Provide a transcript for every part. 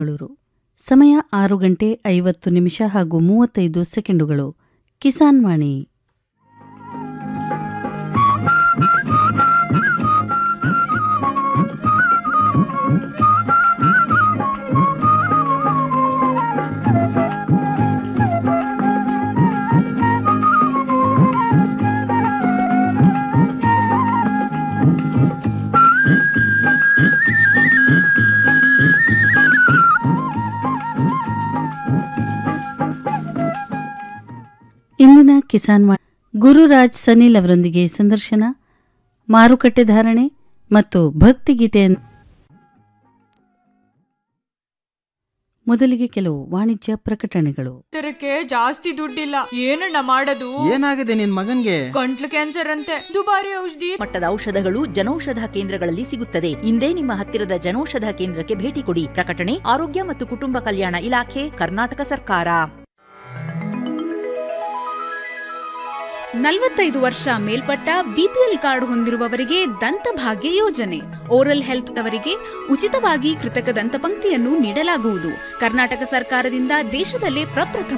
ಬೆಂಗಳೂರು ಸಮಯ ಆರು ಗಂಟೆ ಐವತ್ತು ನಿಮಿಷ ಹಾಗೂ ಮೂವತ್ತೈದು ಸೆಕೆಂಡುಗಳು ಕಿಸಾನ್ ವಾಣಿ ಇಂದಿನ ಕಿಸಾನ್ ವಾಣಿ ಗುರುರಾಜ್ ಸನಿಲ್ ಅವರೊಂದಿಗೆ ಸಂದರ್ಶನ ಮಾರುಕಟ್ಟೆ ಧಾರಣೆ ಮತ್ತು ಭಕ್ತಿಗೀತೆಯನ್ನು ಮೊದಲಿಗೆ ಕೆಲವು ವಾಣಿಜ್ಯ ಪ್ರಕಟಣೆಗಳು ಇದಕ್ಕೆ ಜಾಸ್ತಿ ದುಡ್ಡಿಲ್ಲ ಏನಣ್ಣ ಮಾಡೋದು ಏನಾಗಿದೆ ನಿನ್ ಮಗನ್ಗೆ ಗಂಟ್ಲು ಕ್ಯಾನ್ಸರ್ ಅಂತೆ ದುಬಾರಿ ಔಷಧಿ ಮಟ್ಟದ ಔಷಧಗಳು ಜನೌಷಧ ಕೇಂದ್ರಗಳಲ್ಲಿ ಸಿಗುತ್ತದೆ ಇಂದೇ ನಿಮ್ಮ ಹತ್ತಿರದ ಜನೌಷಧ ಕೇಂದ್ರಕ್ಕೆ ಭೇಟಿ ಕೊಡಿ ಪ್ರಕಟಣೆ ಆರೋಗ್ಯ ಮತ್ತು ಕುಟುಂಬ ಕಲ್ಯಾಣ ಇಲಾಖೆ ಕರ್ನಾಟಕ ಸರ್ಕಾರ ನಲವತ್ತೈದು ವರ್ಷ ಮೇಲ್ಪಟ್ಟ ಬಿಪಿಎಲ್ ಕಾರ್ಡ್ ಹೊಂದಿರುವವರಿಗೆ ದಂತಭಾಗ್ಯ ಯೋಜನೆ ಓರಲ್ ಹೆಲ್ತ್ ಅವರಿಗೆ ಉಚಿತವಾಗಿ ಕೃತಕ ದಂತಪಂಕ್ತಿಯನ್ನು ನೀಡಲಾಗುವುದು ಕರ್ನಾಟಕ ಸರ್ಕಾರದಿಂದ ದೇಶದಲ್ಲೇ ಪ್ರಪ್ರಥಮ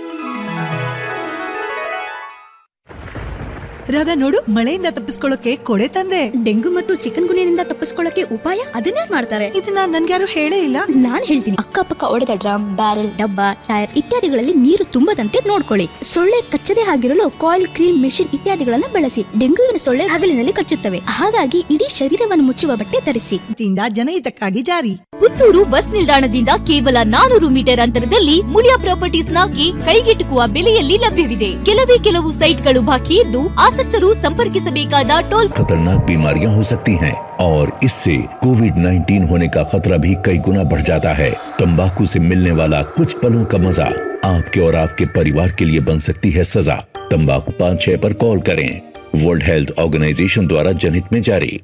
ರಾಧಾ ನೋಡು ಮಳೆಯಿಂದ ತಪ್ಪಿಸ್ಕೊಳ್ಳೋಕೆ ಕೊಡೆ ತಂದೆ ಡೆಂಗು ಮತ್ತು ಚಿಕನ್ ಗುನಿಯಿಂದ ತಪ್ಪಿಸ್ಕೊಳ್ಳಕ್ಕೆ ಉಪಾಯ ಅದನ್ನೇ ಮಾಡ್ತಾರೆ ಇದನ್ನ ನನ್ಗ್ಯಾರು ಹೇಳೇ ಇಲ್ಲ ನಾನ್ ಹೇಳ್ತೀನಿ ಅಕ್ಕಪಕ್ಕ ಒಡೆದ ಡ್ರಮ್ ಬ್ಯಾರೆಲ್ ಡಬ್ಬ ಟೈರ್ ಇತ್ಯಾದಿಗಳಲ್ಲಿ ನೀರು ತುಂಬದಂತೆ ನೋಡ್ಕೊಳ್ಳಿ ಸೊಳ್ಳೆ ಕಚ್ಚದೆ ಆಗಿರಲು ಕಾಯಿಲ್ ಕ್ರೀಮ್ ಮೆಷಿನ್ ಇತ್ಯಾದಿಗಳನ್ನು ಬಳಸಿ ಡೆಂಗುವಿನ ಸೊಳ್ಳೆ ಹಗಲಿನಲ್ಲಿ ಕಚ್ಚುತ್ತವೆ ಹಾಗಾಗಿ ಇಡೀ ಶರೀರವನ್ನು ಮುಚ್ಚುವ ಬಟ್ಟೆ ಧರಿಸಿ ದಿಂದ ಜನಹಿತಕ್ಕಾಗಿ ಜಾರಿ ಪುತ್ತೂರು ಬಸ್ ನಿಲ್ದಾಣದಿಂದ ಕೇವಲ ನಾನೂರು ಮೀಟರ್ ಅಂತರದಲ್ಲಿ ಮುಳಿಯಾ ಪ್ರಾಪರ್ಟೀಸ್ ನಲ್ಲಿ ಕೈಗೆಟುಕುವ ಬೆಲೆಯಲ್ಲಿ ಲಭ್ಯವಿದೆ ಕೆಲವೇ ಕೆಲವು ಸೈಟ್ಗಳು ಬಾಕಿ ಇದ್ದು ಆಸಕ್ತರು ಸಂಪರ್ಕಿಸಬೇಕಾದ ಟೋಲ್ खतरनाक बीमारियां हो सकती हैं और इससे कोविड 19 होने का खतरा भी कई गुना बढ़ जाता है तंबाकू से मिलने वाला कुछ पलों का मजा आपके और आपके परिवार के लिए बन सकती है सजा तंबाकू पाँच छह पर कॉल करें वर्ल्ड हेल्थ ऑर्गेनाइजेशन द्वारा जनहित में जारी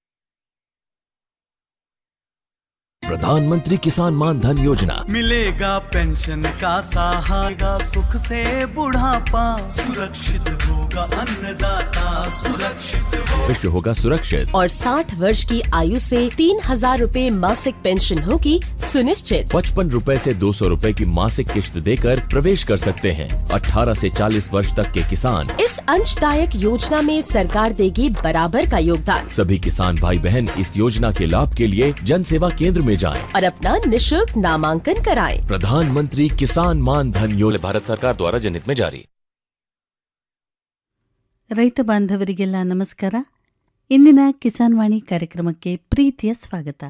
प्रधानमंत्री किसान मान धन योजना मिलेगा पेंशन का सहारा सुख से बुढ़ापा सुरक्षित होगा अन्नदाता सुरक्षित हो विश्व होगा सुरक्षित और 60 वर्ष की आयु से तीन हजार रूपए मासिक पेंशन होगी सुनिश्चित पचपन रूपए ऐसी दो सौ रूपए की मासिक किश्त देकर प्रवेश कर सकते हैं 18 से 40 वर्ष तक के किसान इस अंशदायक योजना में सरकार देगी बराबर का योगदान सभी किसान भाई बहन इस योजना के लाभ के लिए जन सेवा केंद्र में जाएं। और अपना निशुल्क नामांकन कराएं। प्रधानमंत्री किसान मान धन योजना भारत सरकार द्वारा जनहित में जारी ರೈತ ಬಾಂಧವರಿಗೆಲ್ಲ ನಮಸ್ಕಾರ ಇಂದಿನ ಕಿಸಾನ್ ವಾಣಿ ಕಾರ್ಯಕ್ರಮಕ್ಕೆ ಪ್ರೀತಿಯ ಸ್ವಾಗತ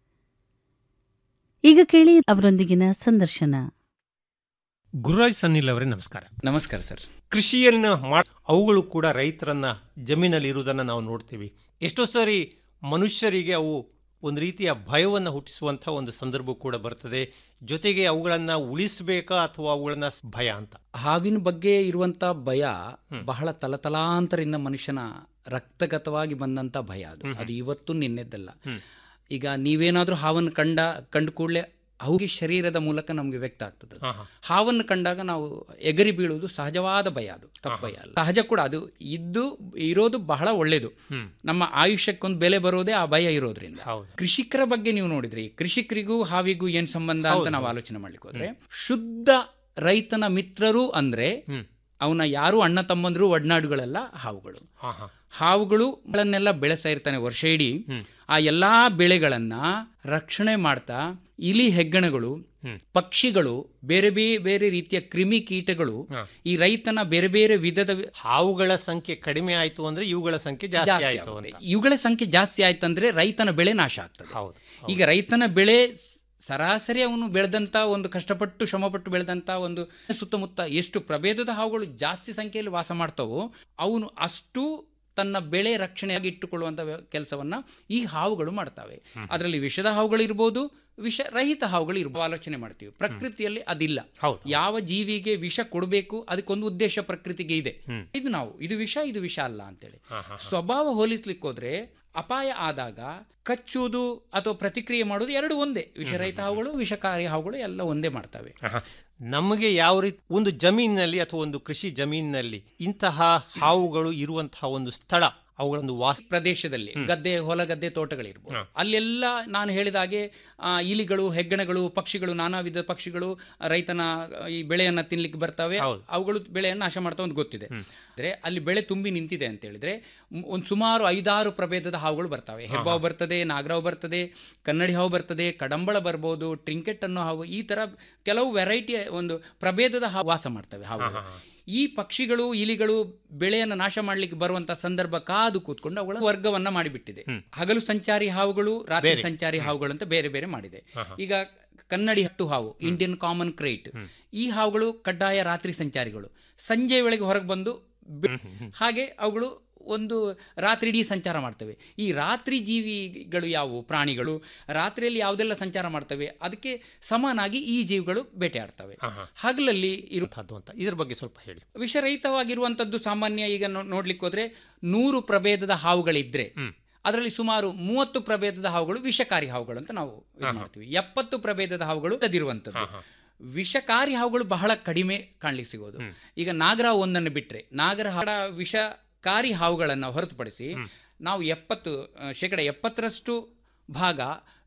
ಈಗ ಕೇಳಿ ಅವರೊಂದಿಗಿನ ಸಂದರ್ಶನ ಗುರುರಾಜ್ ಸನ್ನಿಲ್ ಅವರೇ ನಮಸ್ಕಾರ ನಮಸ್ಕಾರ ಸರ್ ಕೃಷಿಯನ್ನು ಮಾಡ ಅವುಗಳು ಕೂಡ ರೈತರನ್ನ ಜಮೀನಲ್ಲಿ ಇರುವುದನ್ನು ನಾವು ನೋಡ್ತೀವಿ ಎಷ್ಟೋ ಸಾರಿ ಮನುಷ್ಯರಿಗೆ ಅವು ಒಂದು ರೀತಿಯ ಭಯವನ್ನು ಹುಟ್ಟಿಸುವಂಥ ಒಂದು ಸಂದರ್ಭ ಕೂಡ ಬರ್ತದೆ ಜೊತೆಗೆ ಅವುಗಳನ್ನು ಉಳಿಸಬೇಕಾ ಅಥವಾ ಅವುಗಳನ್ನ ಭಯ ಅಂತ ಹಾವಿನ ಬಗ್ಗೆ ಇರುವಂತ ಭಯ ಬಹಳ ತಲತಲಾಂತರಿಂದ ಮನುಷ್ಯನ ರಕ್ತಗತವಾಗಿ ಬಂದಂತ ಭಯ ಅದು ಅದು ಇವತ್ತು ನಿನ್ನೆದ್ದಲ್ಲ ಈಗ ನೀವೇನಾದ್ರೂ ಹಾವನ್ನು ಕಂಡ ಕಂಡ ಕೂಡಲೇ ಅವುಗೆ ಶರೀರದ ಮೂಲಕ ನಮಗೆ ವ್ಯಕ್ತ ಆಗ್ತದೆ ಅದು. ಹಾವನ್ನು ಕಂಡಾಗ ನಾವು ಎಗರಿ ಬೀಳುವುದು ಸಹಜವಾದ ಭಯ ಅದು ತಪ್ಪು ಭಯ ಅಲ್ಲ ಸಹಜ ಕೂಡ ಅದು ಇದ್ದು ಇರೋದು ಬಹಳ ಒಳ್ಳೆಯದು ನಮ್ಮ ಆಯುಷ್ಯಕ್ಕೊಂದು ಬೆಲೆ ಬರೋದೇ ಆ ಭಯ ಇರೋದ್ರಿಂದ ಕೃಷಿಕರ ಬಗ್ಗೆ ನೀವು ನೋಡಿದ್ರಿ ಕೃಷಿಕರಿಗೂ ಹಾವಿಗೂ ಏನ್ ಸಂಬಂಧ ಅಂತ ನಾವು ಆಲೋಚನೆ ಮಾಡ್ಲಿಕ್ಕೆ ಹೋದ್ರೆ ಶುದ್ಧ ರೈತನ ಮಿತ್ರರು ಅಂದ್ರೆ ಅವನ ಯಾರು ಅಣ್ಣ ತಮ್ಮಂದ್ರು ಒಡನಾಡುಗಳೆಲ್ಲ ಹಾವುಗಳು ಹಾವುಗಳುಗಳನ್ನೆಲ್ಲ ಬೆಳೆಸ್ತಾ ಇರ್ತಾನೆ ವರ್ಷ ಇಡೀ ಆ ಎಲ್ಲಾ ಬೆಳೆಗಳನ್ನ ರಕ್ಷಣೆ ಮಾಡ್ತಾ ಇಲಿ ಹೆಗ್ಗಣಗಳು ಪಕ್ಷಿಗಳು ಬೇರೆ ಬೇರೆ ಬೇರೆ ರೀತಿಯ ಕ್ರಿಮಿ ಕೀಟಗಳು ಈ ರೈತನ ಬೇರೆ ಬೇರೆ ವಿಧದ ಹಾವುಗಳ ಸಂಖ್ಯೆ ಕಡಿಮೆ ಆಯಿತು ಅಂದ್ರೆ ಇವುಗಳ ಸಂಖ್ಯೆ ಜಾಸ್ತಿ ಜಾಸ್ತಿ ಆಯಿತು ಆಗುತ್ತೆ. ಅಂತ ಇವುಗಳ ಸಂಖ್ಯೆ ಜಾಸ್ತಿ ಆಯ್ತಂದ್ರೆ ರೈತನ ಬೆಳೆ ನಾಶ ಆಗ್ತದೆ ಈಗ ರೈತನ ಬೆಳೆ ಸ್- ಸರಾಸರಿ ಅವನು ಬೆಳೆದಂತ ಒಂದು ಕಷ್ಟಪಟ್ಟು ಶ್ರಮಪಟ್ಟು ಬೆಳೆದಂತ ಒಂದು ಸುತ್ತಮುತ್ತ ಎಷ್ಟು ಪ್ರಭೇದದ ಹಾವುಗಳು ಜಾಸ್ತಿ ಸಂಖ್ಯೆಯಲ್ಲಿ ವಾಸ ಮಾಡ್ತಾವೋ ಅವನು ಅಷ್ಟು ತನ್ನ ಬೆಳೆ ರಕ್ಷಣೆಯಾಗಿ ಇಟ್ಟುಕೊಳ್ಳುವಂತ ಕೆಲಸವನ್ನ ಈ ಹಾವುಗಳು ಮಾಡ್ತವೆ ಅದರಲ್ಲಿ ವಿಷದ ಹಾವುಗಳು ಇರ್ಬೋದು ವಿಷ ರಹಿತ ಹಾವುಗಳು ಇರ್ಬೋದು ಆಲೋಚನೆ ಮಾಡ್ತೀವಿ ಪ್ರಕೃತಿಯಲ್ಲಿ ಅದಿಲ್ಲ ಯಾವ ಜೀವಿಗೆ ವಿಷ ಕೊಡಬೇಕು ಅದಕ್ಕೊಂದು ಉದ್ದೇಶ ಪ್ರಕೃತಿಗೆ ಇದೆ ಇದು ನಾವು ಇದು ವಿಷ ಇದು ವಿಷ ಅಲ್ಲ ಅಂತೇಳಿ ಸ್ವಭಾವ ಹೋಲಿಸ್ಲಿಕ್ಕೆ ಹೋದ್ರೆ ಅಪಾಯ ಆದಾಗ ಕಚ್ಚುವುದು ಅಥವಾ ಪ್ರತಿಕ್ರಿಯೆ ಮಾಡುವುದು ಎರಡು ಒಂದೇ ವಿಷರಹಿತ ಹಾವುಗಳು ವಿಷಕಾರಿ ಹಾವುಗಳು ಎಲ್ಲ ಒಂದೇ ಮಾಡ್ತವೆ ನಮಗೆ ಯಾವ ರೀತಿ ಒಂದು ಜಮೀನಿನಲ್ಲಿ ಅಥವಾ ಒಂದು ಕೃಷಿ ಜಮೀನಿನಲ್ಲಿ ಇಂತಹ ಹಾವುಗಳು ಇರುವಂತಹ ಒಂದು ಸ್ಥಳ ಅವುಗಳೊಂದು ವಾಸ ಪ್ರದೇಶದಲ್ಲಿ ಗದ್ದೆ ಹೊಲ ಗದ್ದೆ ತೋಟಗಳಿರ್ಬೋದು ಅಲ್ಲೆಲ್ಲ ನಾನು ಹೇಳಿದ ಹಾಗೆ ಆ, ಇಲಿಗಳು ಹೆಗ್ಗಣಗಳು ಪಕ್ಷಿಗಳು ನಾನಾ ವಿಧ ಪಕ್ಷಿಗಳು ರೈತನ ಈ ಬೆಳೆಯನ್ನ ತಿನ್ಲಿಕ್ಕೆ ಬರ್ತವೆ ಅವುಗಳು ಬೆಳೆಯನ್ನು ನಾಶ ಮಾಡ್ತಾ ಒಂದು ಗೊತ್ತಿದೆ ಅಂದ್ರೆ ಅಲ್ಲಿ ಬೆಳೆ ತುಂಬಿ ನಿಂತಿದೆ ಅಂತ ಹೇಳಿದ್ರೆ ಮ್- ಒಂದು ಸುಮಾರು ಐದಾರು ಪ್ರಭೇದದ ಹಾವುಗಳು ಬರ್ತವೆ ಹೆಬ್ಬಾವು ಬರ್ತದೆ ನಾಗರಾವು ಬರ್ತದೆ ಕನ್ನಡಿ ಹಾವು ಬರ್ತದೆ ಕಡಂಬಳ ಬರ್ಬೋದು ಟ್ರಿಂಕೆಟ್ ಅನ್ನೋ ಹಾವು ಈ ತರ ಕೆಲವು ವೆರೈಟಿಯ ಒಂದು ಪ್ರಭೇದದ ಹಾವು ವಾಸ ಮಾಡ್ತವೆ ಹಾವುಗಳು ಈ ಪಕ್ಷಿಗಳು ಇಲಿಗಳು ಬೆಳೆಯನ್ನು ನಾಶ ಮಾಡಲಿಕ್ಕೆ ಬರುವಂತ ಸಂದರ್ಭ ಕಾದು ಕೂತ್ಕೊಂಡು ಅವುಗಳ ವರ್ಗವನ್ನ ಮಾಡಿಬಿಟ್ಟಿದೆ ಹಗಲು ಸಂಚಾರಿ ಹಾವುಗಳು ರಾತ್ರಿ ಬೇರೆ. ಸಂಚಾರಿ ಹಾವುಗಳು ಅಂತ ಬೇರೆ ಬೇರೆ ಮಾಡಿದೆ ಹಾ, ಹಾ. ಈಗ ಕನ್ನಡಿ ಹಟ್ಟು ಹಾವು ಇಂಡಿಯನ್ ಕಾಮನ್ ಕ್ರೈಟ್ ಈ ಹಾವುಗಳು ಕಡ್ಡಾಯ ರಾತ್ರಿ ಸಂಚಾರಿಗಳು ಸಂಜೆ ವೇಳೆಗೆ ಹೊರಗೆ ಬಂದು ಬೆ- ಹಾಗೆ ಅವುಗಳು ಒಂದು ರಾತ್ರಿ ಇಡೀ ಸಂಚಾರ ಮಾಡ್ತವೆ ಈ ರಾತ್ರಿ ಜೀವಿಗಳು ಯಾವುವು ಪ್ರಾಣಿಗಳು ರಾತ್ರಿಯಲ್ಲಿ ಯಾವುದೆಲ್ಲ ಸಂಚಾರ ಮಾಡ್ತವೆ ಅದಕ್ಕೆ ಸಮನಾಗಿ ಈ ಜೀವಿಗಳು ಬೇಟೆಯಾಡ್ತವೆ ಹಗಲಲ್ಲಿ ಇರುವಂತಹದ್ದು ಅಂತ ಇದ್ರ ಬಗ್ಗೆ ಸ್ವಲ್ಪ ಹೇಳಿ ವಿಷರಹಿತವಾಗಿರುವಂಥದ್ದು ಸಾಮಾನ್ಯ ಈಗ ನೋ- ನೋಡ್ಲಿಕ್ಕೆ ಹೋದ್ರೆ ನೂರು ಪ್ರಭೇದದ ಹಾವುಗಳಿದ್ರೆ ಅದರಲ್ಲಿ ಸುಮಾರು ಮೂವತ್ತು ಪ್ರಭೇದದ ಹಾವುಗಳು ವಿಷಕಾರಿ ಹಾವುಗಳು ಅಂತ ನಾವು ಇದು ಮಾಡ್ತೀವಿ ಎಪ್ಪತ್ತು ಪ್ರಭೇದದ ಹಾವುಗಳು ಅದಿರುವಂಥದ್ದು ವಿಷಕಾರಿ ಹಾವುಗಳು ಬಹಳ ಕಡಿಮೆ ಕಾಣ್ಲಿಕ್ಕೆ ಸಿಗೋದು ಈಗ ನಾಗರಾವ್ ಒಂದನ್ನು ಬಿಟ್ರೆ ನಾಗರಹಾಡ ವಿಷಕಾರಿ ಹಾವುಗಳನ್ನು ಹೊರತುಪಡಿಸಿ ನಾವು ಎಪ್ಪತ್ತು ಆ, ಶೇಕಡ ಎಪ್ಪತ್ತರಷ್ಟು ಭಾಗ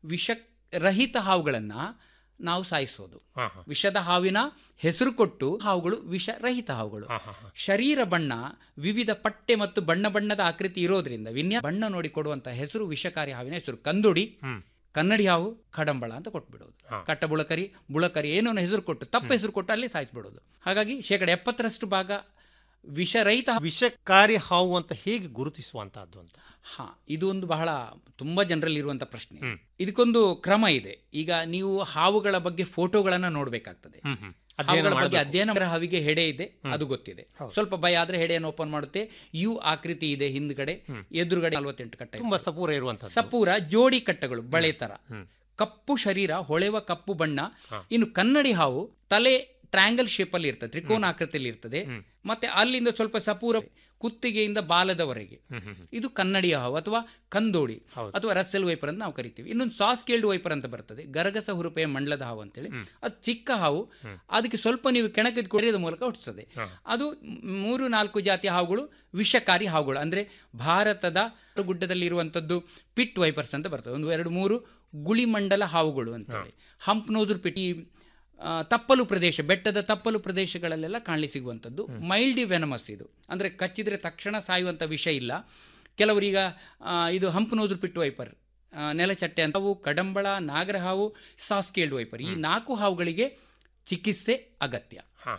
ವಿಷರಹಿತ ಹಾವುಗಳನ್ನು ನಾವು ಸಾಯಿಸೋದು ವಿಷದ ಹಾವಿನ ಹೆಸರು ಕೊಟ್ಟು ಹಾವುಗಳು ವಿಷರಹಿತ ಹಾವುಗಳು ಶರೀರ ಬಣ್ಣ ವಿವಿಧ ಪಟ್ಟೆ ಮತ್ತು ಬಣ್ಣ ಬಣ್ಣದ ಆಕೃತಿ ಇರೋದ್ರಿಂದ ವಿನ್ಯಾಸ ಬಣ್ಣ ನೋಡಿ ಕೊಡುವಂತ ಹೆಸರು ವಿಷಕಾರಿ ಹಾವಿನ ಹೆಸರು ಕಂದುಡಿ ಕನ್ನಡಿ ಹಾವು ಕಡಂಬಳ ಅಂತ ಕೊಟ್ಬಿಡೋದು ಕಟ್ಟ ಬುಳಕರಿ ಬುಳಕರಿ ಏನೋ ಒಂದು ಹೆಸರು ಕೊಟ್ಟು ತಪ್ಪ ಹೆಸರು ಕೊಟ್ಟು ಅಲ್ಲಿ ಸಾಯಿಸ್ಬಿಡೋದು ಹಾಗಾಗಿ ಶೇಕಡ ಎಪ್ಪತ್ತರಷ್ಟು ಭಾಗ ವಿಷರಹಿತ ವಿಷಕಾರಿ ಹಾವು ಅಂತ ಹೇಗೆ ಗುರುತಿಸುವಂತಹದ್ದು ಅಂತ ಹಾ ಇದು ಒಂದು ಬಹಳ ತುಂಬಾ ಜನರಲ್ಲಿ ಇರುವಂತ ಪ್ರಶ್ನೆ ಇದಕ್ಕೊಂದು ಕ್ರಮ ಇದೆ ಈಗ ನೀವು ಹಾವುಗಳ ಬಗ್ಗೆ ಫೋಟೋಗಳನ್ನ ನೋಡ್ಬೇಕಾಗ್ತದೆ ಹಾವುಗಳ ಬಗ್ಗೆ ಮಾಡ್ಬೇಕು. ಅಧ್ಯಯನ ಮಾಡಿದ್ರೆ ಹಾವಿಗೆ ಹೆಡೆ ಇದೆ ಅದು ಗೊತ್ತಿದೆ ಸ್ವಲ್ಪ ಭಯ ಆದ್ರೆ ಹೆಡೆಯನ್ನು ಓಪನ್ ಮಾಡುತ್ತೆ ಯು ಆಕೃತಿ ಇದೆ ಹಿಂದ್ಗಡೆ ಎದುರುಗಡೆ ನಲವತ್ತೆಂಟು ಕಟ್ಟ ತುಂಬಾ ಸಪೂರ ಇರುವಂತಹದ್ದು ಸಪೂರ ಜೋಡಿ ಕಟ್ಟಗಳು ಬಳೆ ತರ ಕಪ್ಪು ಶರೀರ ಹೊಳೆವ ಕಪ್ಪು ಬಣ್ಣ ಇನ್ನು ಕನ್ನಡಿ ಹಾವು ತಲೆ ಟ್ರಯಾಂಗಲ್ ಶೇಪ್ ಅಲ್ಲಿ ಇರ್ತದೆ ತ್ರಿಕೋನ ಆಕೃತಿಯಲ್ಲಿ ಇರ್ತದೆ ಮತ್ತೆ ಅಲ್ಲಿಂದ ಸ್ವಲ್ಪ ಸಪೂರ ಕುತ್ತಿಗೆಯಿಂದ ಬಾಲದವರೆಗೆ ಇದು ಕನ್ನಡಿಯ ಹಾವು ಅಥವಾ ಕಂದೋಡಿ ಅಥವಾ ರಸ್ಸೆಲ್ ವೈಪರ್ ಅಂತ ನಾವು ಕರಿತೀವಿ ಇನ್ನೊಂದು ಸಾಸ್ ಕೇಲ್ಡ್ ವೈಪರ್ ಅಂತ ಬರ್ತದೆ ಗರಗಸ ಹುರುಪೆಯ ಮಂಡಲದ ಹಾವು ಅಂತೇಳಿ ಅದು ಚಿಕ್ಕ ಹಾವು ಅದಕ್ಕೆ ಸ್ವಲ್ಪ ನೀವು ಕೆಣಕಿದ ಕೊಡಿಯೋದ ಮೂಲಕ ಹುಟ್ಟಿಸ್ತದೆ ಅದು ಮೂರು ನಾಲ್ಕು ಜಾತಿಯ ಹಾವುಗಳು ವಿಷಕಾರಿ ಹಾವುಗಳು ಅಂದ್ರೆ ಭಾರತದ ಗುಡ್ಡದಲ್ಲಿ ಇರುವಂತದ್ದು ಪಿಟ್ ವೈಪರ್ಸ್ ಅಂತ ಬರ್ತದೆ ಒಂದು ಎರಡು ಮೂರು ಗುಳಿಮಂಡಲ ಹಾವುಗಳು ಅಂತೇಳಿ ಹಂಪ್ ನೋಜುರ್ ಪಿಟ್ ಈ ಆ, ತಪ್ಪಲು ಪ್ರದೇಶ ಬೆಟ್ಟದ ತಪ್ಪಲು ಪ್ರದೇಶಗಳಲ್ಲೆಲ್ಲ ಕಾಣಲಿ ಸಿಗುವಂಥದ್ದು ಮೈಲ್ಡಿ ವೆನಮಸ್ ಇದು ಅಂದರೆ ಕಚ್ಚಿದ್ರೆ ತಕ್ಷಣ ಸಾಯುವಂಥ ವಿಷ ಇಲ್ಲ ಕೆಲವರೀಗ ಆ, ಇದು ಹಂಪ್ ನೋಜುರ್ ಪಿಟ್ಟು ವೈಪರ್ ಆ, ನೆಲಚಟ್ಟೆ ಅಂತ ಹಾವು ಕಡಂಬಳ ನಾಗರಹಾವು ಸಾಸ್ಕೇಲ್ಡ್ ವೈಪರ್ ಈ ನಾಲ್ಕು ಹಾವುಗಳಿಗೆ ಚಿಕಿತ್ಸೆ ಅಗತ್ಯ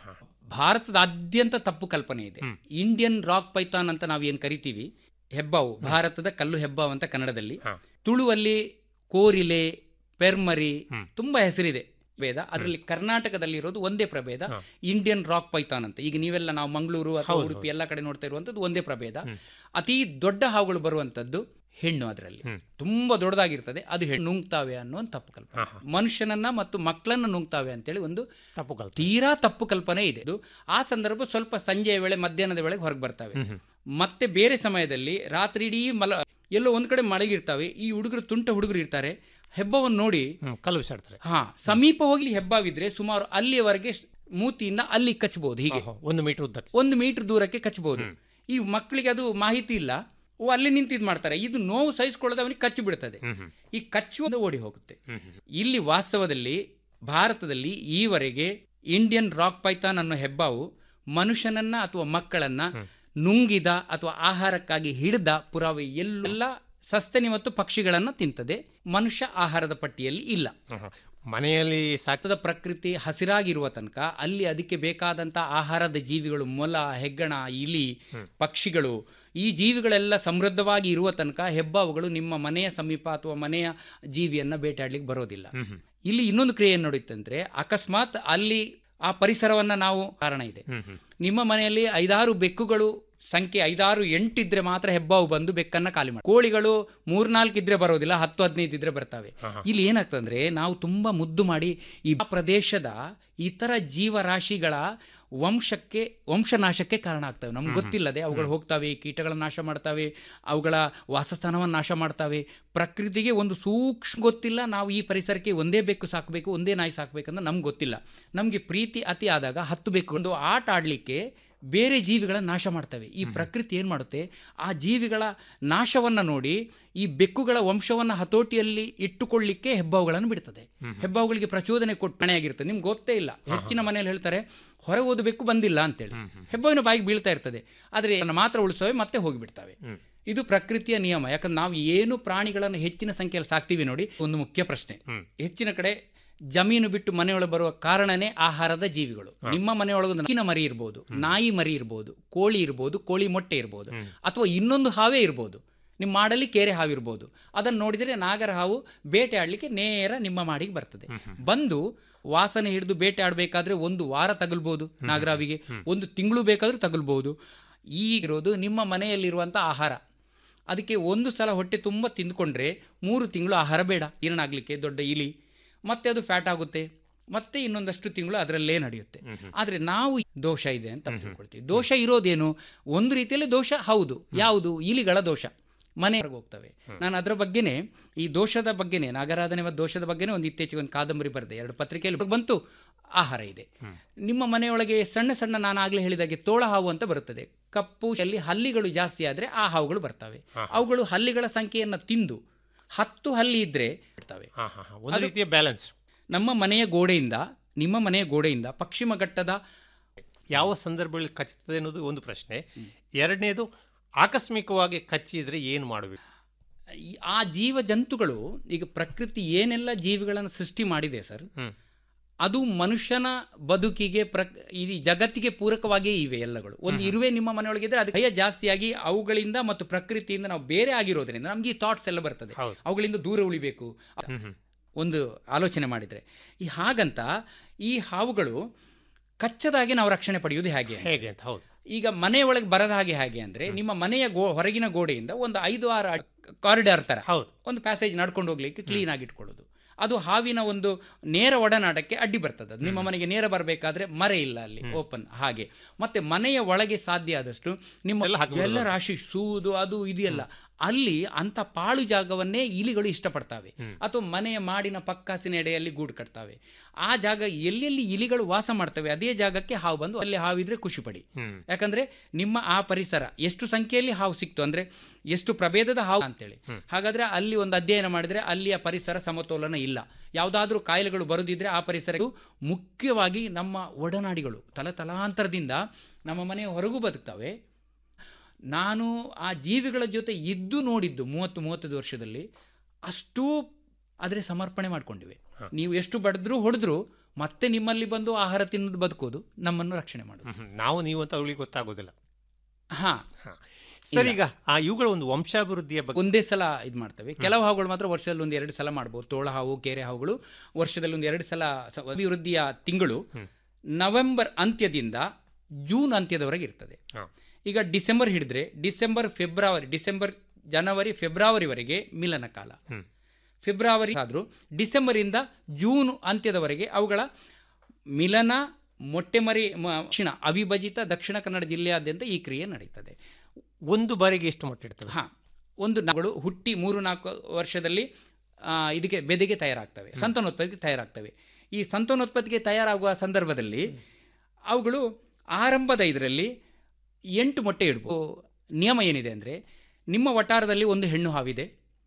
ಭಾರತದಾದ್ಯಂತ ತಪ್ಪು ಕಲ್ಪನೆ ಇದೆ ಇಂಡಿಯನ್ ರಾಕ್ ಪೈಥಾನ್ ಅಂತ ನಾವು ಏನು ಕರಿತೀವಿ ಹೆಬ್ಬಾವು ಭಾರತದ ಕಲ್ಲು ಹೆಬ್ಬಾವು ಅಂತ ಕನ್ನಡದಲ್ಲಿ ತುಳುವಲ್ಲಿ ಕೋರಿಲೆ ಪೆರ್ಮರಿ ತುಂಬಾ ಹೆಸರಿದೆ ಭೇದ ಅದರಲ್ಲಿ ಕರ್ನಾಟಕದಲ್ಲಿರೋದು ಒಂದೇ ಪ್ರಭೇದ ಇಂಡಿಯನ್ ರಾಕ್ ಪೈಥಾನ್ ಅಂತ ಈಗ ನೀವೆಲ್ಲ ನಾವು ಮಂಗಳೂರು ಅಥವಾ ಹೌದು, ಉಡುಪಿ ಎಲ್ಲ ಕಡೆ ನೋಡ್ತಾ ಇರುವಂತದ್ದು ಒಂದೇ ಪ್ರಭೇದ ಅತಿ ದೊಡ್ಡ ಹಾವುಗಳು ಬರುವಂತದ್ದು ಹೆಣ್ಣು ಅದರಲ್ಲಿ ತುಂಬಾ ದೊಡ್ಡದಾಗಿರ್ತದೆ ಅದು ಹೆಣ್ಣು ನುಂಗ್ತಾವೆ ಅನ್ನೋ ಒಂದು ತಪ್ಪು ಕಲ್ಪನೆ ಮನುಷ್ಯನನ್ನ ಮತ್ತು ಮಕ್ಕಳನ್ನ ನುಂಗ್ತಾವೆ ಅಂತೇಳಿ ಒಂದು ತಪ್ಪು ಕಲ್ಪನೆ ತೀರಾ ತಪ್ಪು ಕಲ್ಪನೆ ಇದೆ ಇದು ಆ ಸಂದರ್ಭ ಸ್ವಲ್ಪ ಸಂಜೆಯ ವೇಳೆ ಮಧ್ಯಾಹ್ನದ ವೇಳೆಗೆ ಹೊರಗೆ ಬರ್ತವೆ ಮತ್ತೆ ಬೇರೆ ಸಮಯದಲ್ಲಿ ರಾತ್ರಿ ಇಡೀ ಮಲ ಎಲ್ಲೋ ಒಂದ್ ಕಡೆ ಮಲಗಿರ್ತಾವೆ ಈ ಹುಡುಗರು ತುಂಟ ಹುಡುಗರು ಇರ್ತಾರೆ ಹೆಬ್ಬವನ್ನು ನೋಡಿ ಕಲ್ಲು ಬಿಸಾಡ್ತಾರೆ ಹಾ ಸಮೀಪ ಹೋಗ್ಲಿ ಹೆಬ್ಬಾವಿದ್ರೆ ಸುಮಾರು ಅಲ್ಲಿಯವರೆಗೆ ಸ್- ಮೂತಿಯಿಂದ ಅಲ್ಲಿ ಕಚ್ಚಬಹುದು ಹೀಗೆ ಒಂದು ಮೀಟರ್ ಉದ್ದ ಒಂದು ಮೀಟರ್ ದೂರಕ್ಕೆ ಕಚ್ಚಬಹುದು ಈ ಮಕ್ಕಳಿಗೆ ಅದು ಮಾಹಿತಿ ಇಲ್ಲ ಓ ಅಲ್ಲಿ ನಿಂತು ಇದು ಮಾಡ್ತಾರೆ ಇದು ನೋವು ಸಹಿಸಿಕೊಳ್ಳದೆ ಅವನಿಗೆ ಕಚ್ಚಿ ಬಿಡ್ತದೆ ಈ ಕಚ್ಚುವುದು ಓಡಿ ಹೋಗುತ್ತೆ ಇಲ್ಲಿ ವಾಸ್ತವದಲ್ಲಿ ಭಾರತದಲ್ಲಿ ಈವರೆಗೆ ಇಂಡಿಯನ್ ರಾಕ್ ಪೈಥಾನ್ ಅನ್ನೋ ಹೆಬ್ಬಾವು ಮನುಷ್ಯನನ್ನ ಅಥವಾ ಮಕ್ಕಳನ್ನ ನುಂಗಿದ ಅಥವಾ ಆಹಾರಕ್ಕಾಗಿ ಹಿಡಿದ ಪುರಾವೆ ಎಲ್ಲ ಸಸ್ತನಿ ಮತ್ತು ಪಕ್ಷಿಗಳನ್ನ ತಿಂತದೆ ಮನುಷ್ಯ ಆಹಾರದ ಪಟ್ಟಿಯಲ್ಲಿ ಇಲ್ಲ ಮನೆಯಲ್ಲಿ ಸಾಕದ ಪ್ರಕೃತಿ ಹಸಿರಾಗಿರುವ ತನಕ ಅಲ್ಲಿ ಅದಕ್ಕೆ ಬೇಕಾದಂತ ಆಹಾರದ ಜೀವಿಗಳು ಮೊಲ ಹೆಗ್ಗಣ ಇಲಿ ಪಕ್ಷಿಗಳು ಈ ಜೀವಿಗಳೆಲ್ಲ ಸಮೃದ್ಧವಾಗಿ ಇರುವ ತನಕ ಹೆಬ್ಬಾವುಗಳು ನಿಮ್ಮ ಮನೆಯ ಸಮೀಪ ಅಥವಾ ಮನೆಯ ಜೀವಿಯನ್ನ ಬೇಟೆಯಾಡ್ಲಿಕ್ಕೆ ಬರೋದಿಲ್ಲ ಇಲ್ಲಿ ಇನ್ನೊಂದು ಕ್ರಿಯೆ ಏನು ನಡೆಯುತ್ತಂದ್ರೆ ಅಕಸ್ಮಾತ್ ಅಲ್ಲಿ ಆ ಪರಿಸರವನ್ನ ನಾವು ಕಾರಣ ಇದೆ ನಿಮ್ಮ ಮನೆಯಲ್ಲಿ ಐದಾರು ಬೆಕ್ಕುಗಳು ಸಂಖ್ಯೆ ಐದಾರು ಎಂಟಿದ್ರೆ ಮಾತ್ರ ಹೆಬ್ಬಾವು ಬಂದು ಬೆಕ್ಕನ್ನ ಖಾಲಿ ಮಾಡಿ ಕೋಳಿಗಳು ಮೂರ್ನಾಲ್ಕು ಇದ್ರೆ ಬರೋದಿಲ್ಲ ಹತ್ತು ಹದಿನೈದು ಇದ್ರೆ ಬರ್ತವೆ ಇಲ್ಲಿ ಏನಾಗ್ತಂದ್ರೆ ನಾವು ತುಂಬಾ ಮುದ್ದು ಮಾಡಿ ಈ ಪ್ರದೇಶದ ಇತರ ಜೀವರಾಶಿಗಳ ವಂಶಕ್ಕೆ ವಂಶನಾಶಕ್ಕೆ ಕಾರಣ ಆಗ್ತವೆ ನಮ್ಗೆ ಗೊತ್ತಿಲ್ಲದೆ ಅವುಗಳು ಹೋಗ್ತವೆ ಕೀಟಗಳನ್ನು ನಾಶ ಮಾಡ್ತವೆ ಅವುಗಳ ವಾಸಸ್ಥಾನವನ್ನು ನಾಶ ಮಾಡ್ತವೆ ಪ್ರಕೃತಿಗೆ ಒಂದು ಸೂಕ್ಷ್ಮ ಗೊತ್ತಿಲ್ಲ ನಾವು ಈ ಪರಿಸರಕ್ಕೆ ಒಂದೇ ಬೆಕ್ಕು ಸಾಕಬೇಕು ಒಂದೇ ನಾಯಿ ಸಾಕಬೇಕಂದ್ರೆ ನಮ್ಗೆ ಗೊತ್ತಿಲ್ಲ ನಮಗೆ ಪ್ರೀತಿ ಅತಿ ಆದಾಗ ಹತ್ತು ಬೇಕು ಒಂದು ಆಟ ಆಡಲಿಕ್ಕೆ ಬೇರೆ ಜೀವಿಗಳನ್ನ ನಾಶ ಮಾಡ್ತವೆ ಈ ಪ್ರಕೃತಿ ಏನು ಮಾಡುತ್ತೆ ಆ ಜೀವಿಗಳ ನಾಶವನ್ನು ನೋಡಿ ಈ ಬೆಕ್ಕುಗಳ ವಂಶವನ್ನು ಹತೋಟಿಯಲ್ಲಿ ಇಟ್ಟುಕೊಳ್ಳಿಕ್ಕೆ ಹೆಬ್ಬಾವುಗಳನ್ನು ಬಿಡ್ತದೆ ಹೆಬ್ಬಾವುಗಳಿಗೆ ಪ್ರಚೋದನೆ ಕೊಟ್ಟು ಕಣೆಯಾಗಿರ್ತದೆ ನಿಮ್ಗೆ ಗೊತ್ತೇ ಇಲ್ಲ ಹೆಚ್ಚಿನ ಮನೆಯಲ್ಲಿ ಹೇಳ್ತಾರೆ ಹೊರಗೆ ಓದು ಬೆಕ್ಕು ಬಂದಿಲ್ಲ ಅಂತೇಳಿ ಹೆಬ್ಬಾವಿನ ಬಾಯಿಗೆ ಬೀಳ್ತಾ ಇರ್ತದೆ ಆದರೆ ಅದನ್ನು ಮಾತ್ರ ಉಳಿಸೋವೆ ಮತ್ತೆ ಹೋಗಿಬಿಡ್ತವೆ ಇದು ಪ್ರಕೃತಿಯ ನಿಯಮ ಯಾಕಂದ್ರೆ ನಾವು ಏನು ಪ್ರಾಣಿಗಳನ್ನು ಹೆಚ್ಚಿನ ಸಂಖ್ಯೆಯಲ್ಲಿ ಸಾಕ್ತೀವಿ ನೋಡಿ ಒಂದು ಮುಖ್ಯ ಪ್ರಶ್ನೆ ಹೆಚ್ಚಿನ ಕಡೆ ಜಮೀನು ಬಿಟ್ಟು ಮನೆಯೊಳಗೆ ಬರುವ ಕಾರಣನೇ ಆಹಾರದ ಜೀವಿಗಳು ನಿಮ್ಮ ಮನೆಯೊಳಗೆ ಒಂದು ನಕ್ಕಿನ ಮರಿ ಇರ್ಬೋದು ನಾಯಿ ಮರಿ ಇರ್ಬೋದು ಕೋಳಿ ಇರ್ಬೋದು ಕೋಳಿ ಮೊಟ್ಟೆ ಇರ್ಬೋದು ಅಥವಾ ಇನ್ನೊಂದು ಹಾವೇ ಇರ್ಬೋದು ನಿಮ್ಮ ಮಾಡಲಿ ಕೇರೆ ಹಾವು ಇರ್ಬೋದು ಅದನ್ನು ನೋಡಿದರೆ ನಾಗರ ಹಾವು ಬೇಟೆ ಆಡಲಿಕ್ಕೆ ನೇರ ನಿಮ್ಮ ಮಾಡಿಗೆ ಬರ್ತದೆ ಬಂದು ವಾಸನೆ ಹಿಡಿದು ಬೇಟೆ ಆಡಬೇಕಾದ್ರೆ ಒಂದು ವಾರ ತಗಲ್ಬೋದು ನಾಗರಾವಿಗೆ ಒಂದು ತಿಂಗಳು ಬೇಕಾದರೂ ತಗಲ್ಬೋದು ಈಗಿರೋದು ನಿಮ್ಮ ಮನೆಯಲ್ಲಿರುವಂಥ ಆಹಾರ ಅದಕ್ಕೆ ಒಂದು ಸಲ ಹೊಟ್ಟೆ ತುಂಬ ತಿಂದುಕೊಂಡ್ರೆ ಮೂರು ತಿಂಗಳು ಆಹಾರ ಬೇಡ ಜೀರ್ಣಾಗಲಿಕ್ಕೆ ದೊಡ್ಡ ಇಲಿ ಮತ್ತೆ ಅದು ಫ್ಯಾಟ್ ಆಗುತ್ತೆ ಮತ್ತೆ ಇನ್ನೊಂದಷ್ಟು ತಿಂಗಳು ಅದರಲ್ಲೇ ನಡೆಯುತ್ತೆ ಆದರೆ ನಾವು ದೋಷ ಇದೆ ಅಂತ ತಿಳ್ಕೊಳ್ತೀವಿ ದೋಷ ಇರೋದೇನು ಒಂದು ರೀತಿಯಲ್ಲಿ ದೋಷ ಹೌದು ಯಾವುದು ಇಲಿಗಳ ದೋಷ ಮನೆ ಹೊರಗೆ ಹೋಗ್ತವೆ ನಾನು ಅದರ ಬಗ್ಗೆನೇ ಈ ದೋಷದ ಬಗ್ಗೆನೇ ನಾಗರಾಧನೆ ಮತ್ತು ದೋಷದ ಬಗ್ಗೆನೇ ಒಂದು ಇತ್ತೀಚೆಗೆ ಒಂದು ಕಾದಂಬರಿ ಬರೆದೆ ಎರಡು ಪತ್ರಿಕೆಯಲ್ಲಿ ಬಂತು ಆಹಾರ ಇದೆ ನಿಮ್ಮ ಮನೆಯೊಳಗೆ ಸಣ್ಣ ಸಣ್ಣ ನಾನು ಆಗಲೇ ಹೇಳಿದಾಗೆ ತೋಳ ಹಾವು ಅಂತ ಬರುತ್ತದೆ ಕಪ್ಪು ಅಲ್ಲಿ ಹಲ್ಲಿಗಳು ಜಾಸ್ತಿ ಆದರೆ ಆ ಹಾವುಗಳು ಬರ್ತವೆ ಅವುಗಳು ಹಲ್ಲಿಗಳ ಸಂಖ್ಯೆಯನ್ನು ತಿಂದು ಹತ್ತು ಹಲ್ಲಿ ಇದ್ರೆ ಇರ್ತವೆ ಒಂದು ರೀತಿಯ ಬ್ಯಾಲೆನ್ಸ್ ನಮ್ಮ ಮನೆಯ ಗೋಡೆಯಿಂದ ನಿಮ್ಮ ಮನೆಯ ಗೋಡೆಯಿಂದ ಪಶ್ಚಿಮ ಘಟ್ಟದ ಯಾವ ಸಂದರ್ಭಗಳಲ್ಲಿ ಕಚ್ಚುತ್ತದೆ ಅನ್ನೋದು ಒಂದು ಪ್ರಶ್ನೆ ಎರಡನೇದು ಆಕಸ್ಮಿಕವಾಗಿ ಕಚ್ಚಿದ್ರೆ ಏನು ಮಾಡಬೇಕು ಈ- ಆ ಜೀವ ಜಂತುಗಳು ಈಗ ಪ್ರಕೃತಿ ಏನೆಲ್ಲ ಜೀವಿಗಳನ್ನು ಸೃಷ್ಟಿ ಮಾಡಿದೆ ಸರ್ ಅದು ಮನುಷ್ಯನ ಬದುಕಿಗೆ ಪ್ರ ಈ ಜಗತ್ತಿಗೆ ಪೂರಕವಾಗಿಯೇ ಇವೆ ಎಲ್ಲಗಳು ಒಂದು ಇರುವೆ ನಿಮ್ಮ ಮನೆಯೊಳಗಿದ್ರೆ ಅದು ಭಯ ಜಾಸ್ತಿಯಾಗಿ ಅವುಗಳಿಂದ ಮತ್ತು ಪ್ರಕೃತಿಯಿಂದ ನಾವು ಬೇರೆ ಆಗಿರೋದ್ರಿಂದ ನಮ್ಗೆ ಈ ಥಾಟ್ಸ್ ಎಲ್ಲ ಬರ್ತದೆ ಅವುಗಳಿಂದ ದೂರ ಉಳಿಬೇಕು ಒಂದು ಆಲೋಚನೆ ಮಾಡಿದರೆ ಈ ಹಾಗಂತ ಈ ಹಾವುಗಳು ಕಚ್ಚದಾಗಿ ನಾವು ರಕ್ಷಣೆ ಪಡೆಯುವುದು ಹೇಗೆ ಹೇಗೆ ಅಂತ ಹೌದು ಈಗ ಮನೆಯೊಳಗೆ ಬರದ ಹಾಗೆ ಹೇಗೆ ಅಂದ್ರೆ ನಿಮ್ಮ ಮನೆಯ ಗೋ ಹೊರಗಿನ ಗೋಡೆಯಿಂದ ಒಂದು ಐದು ಆರು ಕಾರಿಡಾರ್ ತರ ಒಂದು ಪ್ಯಾಸೇಜ್ ನಡ್ಕೊಂಡು ಹೋಗ್ಲಿಕ್ಕೆ ಕ್ಲೀನ್ ಆಗಿ ಇಟ್ಕೊಳ್ಳೋದು ಅದು ಹಾವಿನ ಒಂದು ನೇರ ಒಡನಾಟಕ್ಕೆ ಅಡ್ಡಿ ಬರ್ತದೆ ಅದು ನಿಮ್ಮ ಮನೆಗೆ ನೇರ ಬರಬೇಕಾದ್ರೆ ಮರೆ ಇಲ್ಲ ಅಲ್ಲಿ ಓಪನ್ ಹಾಗೆ ಮತ್ತೆ ಮನೆಯ ಒಳಗೆ ಸಾಧ್ಯ ಆದಷ್ಟು ನಿಮ್ಮ ಎಲ್ಲ ರಾಶಿ ಸೂದು ಅದು ಇದೆಯಲ್ಲ ಅಲ್ಲಿ ಅಂತ ಪಾಳು ಜಾಗವನ್ನೇ ಇಲಿಗಳು ಇಷ್ಟಪಡ್ತವೆ ಅಥವಾ ಮನೆಯ ಮಾಡಿನ ಪಕ್ಕಾಸಿನ ಎಡೆಯಲ್ಲಿ ಗೂಡು ಕಟ್ತವೆ ಆ ಜಾಗ ಎಲ್ಲೆಲ್ಲಿ ಇಲಿಗಳು ವಾಸ ಮಾಡ್ತವೆ ಅದೇ ಜಾಗಕ್ಕೆ ಹಾವು ಬಂದು ಅಲ್ಲಿ ಹಾವಿದ್ರೆ ಖುಷಿ ಪಡಿ ಯಾಕಂದ್ರೆ ನಿಮ್ಮ ಆ ಪರಿಸರ ಎಷ್ಟು ಸಂಖ್ಯೆಯಲ್ಲಿ ಹಾವು ಸಿಕ್ತು ಅಂದ್ರೆ ಎಷ್ಟು ಪ್ರಭೇದದ ಹಾವು ಅಂತೇಳಿ ಹಾಗಾದ್ರೆ ಅಲ್ಲಿ ಒಂದು ಅಧ್ಯಯನ ಮಾಡಿದ್ರೆ ಅಲ್ಲಿಯ ಪರಿಸರ ಸಮತೋಲನ ಇಲ್ಲ ಯಾವುದಾದ್ರೂ ಕಾಯಿಲೆಗಳು ಬರುದಿದ್ರೆ ಆ ಪರಿಸರ ಮುಖ್ಯವಾಗಿ ನಮ್ಮ ಒಡನಾಡಿಗಳು ತಲತಲಾಂತರದಿಂದ ನಮ್ಮ ಮನೆಯ ಹೊರಗೂ ಬದುಕ್ತವೆ ನಾನು ಆ ಜೀವಿಗಳ ಜೊತೆ ಇದ್ದು ನೋಡಿದ್ದು ಮೂವತ್ತು ಮೂವತ್ತೈದು ವರ್ಷದಲ್ಲಿ ಅಷ್ಟೂ ಆದರೆ ಸಮರ್ಪಣೆ ಮಾಡ್ಕೊಂಡಿವೆ ನೀವು ಎಷ್ಟು ಬಡಿದ್ರು ಹೊಡೆದ್ರು ಮತ್ತೆ ನಿಮ್ಮಲ್ಲಿ ಬಂದು ಆಹಾರ ತಿನ್ನೋದು ಬದುಕೋದು ನಮ್ಮನ್ನು ರಕ್ಷಣೆ ಮಾಡೋದು ನಾವು ನೀವು ಅಂತ ಅವಳಿಗೆ ಗೊತ್ತಾಗೋದಿಲ್ಲ ಹಾ ಸರ್ ಈಗ ಆ ಇವುಗಳ ಒಂದು ವಂಶಾಭಿವೃದ್ಧಿಯ ಬಗ್ಗೆ ಒಂದೇ ಸಲ ಇದು ಮಾಡ್ತವೆ ಕೆಲವು ಹಾವುಗಳು ಮಾತ್ರ ವರ್ಷದಲ್ಲಿ ಒಂದು ಎರಡು ಸಲ ಮಾಡ್ಬೋದು ತೋಳ ಹಾವು ಕೆರೆ ಹಾವುಗಳು ವರ್ಷದಲ್ಲಿ ಒಂದು ಎರಡು ಸಲ ಸ- ಅಭಿವೃದ್ಧಿಯ ತಿಂಗಳು ನವೆಂಬರ್ ಅಂತ್ಯದಿಂದ ಜೂನ್ ಅಂತ್ಯದವರೆಗೆ ಇರ್ತದೆ ಈಗ ಡಿಸೆಂಬರ್ ಹಿಡಿದ್ರೆ ಡಿಸೆಂಬರ್ ಫೆಬ್ರವರಿ ಡಿಸೆಂಬರ್ ಜನವರಿ ಫೆಬ್ರವರಿವರೆಗೆ ಮಿಲನ ಕಾಲ ಫೆಬ್ರವರಿ ಆದರೂ ಡಿಸೆಂಬರಿಂದ ಜೂನ್ ಅಂತ್ಯದವರೆಗೆ ಅವುಗಳ ಮಿಲನ ಮೊಟ್ಟೆಮರಿ ಮ- ದಕ್ಷಿಣ ಅವಿಭಜಿತ ದಕ್ಷಿಣ ಕನ್ನಡ ಜಿಲ್ಲೆಯಾದ್ಯಂತ ಈ ಕ್ರಿಯೆ ನಡೀತದೆ ಒಂದು ಬಾರಿಗೆ ಎಷ್ಟು ಮೊಟ್ಟೆ ಹಾಂ ಒಂದು ನಗಳು ಹುಟ್ಟಿ ಮೂರು ನಾಲ್ಕು ವರ್ಷದಲ್ಲಿ ಆ, ಇದಕ್ಕೆ ಬೆದೆಗೆ ತಯಾರಾಗ್ತವೆ ಸಂತಾನೋತ್ಪತ್ತಿಗೆ ತಯಾರಾಗ್ತವೆ ಈ ಸಂತಾನೋತ್ಪತ್ತಿಗೆ ತಯಾರಾಗುವ ಸಂದರ್ಭದಲ್ಲಿ ಅವುಗಳು ಆರಂಭದ ಇದರಲ್ಲಿ ಎಂಟು ಮೊಟ್ಟೆ ಇಡ್ಬೋದು ನಿಯಮ ಏನಿದೆ ಅಂದರೆ ನಿಮ್ಮ ವಟಾರದಲ್ಲಿ ಒಂದು ಹೆಣ್ಣು ಹಾವಿದೆ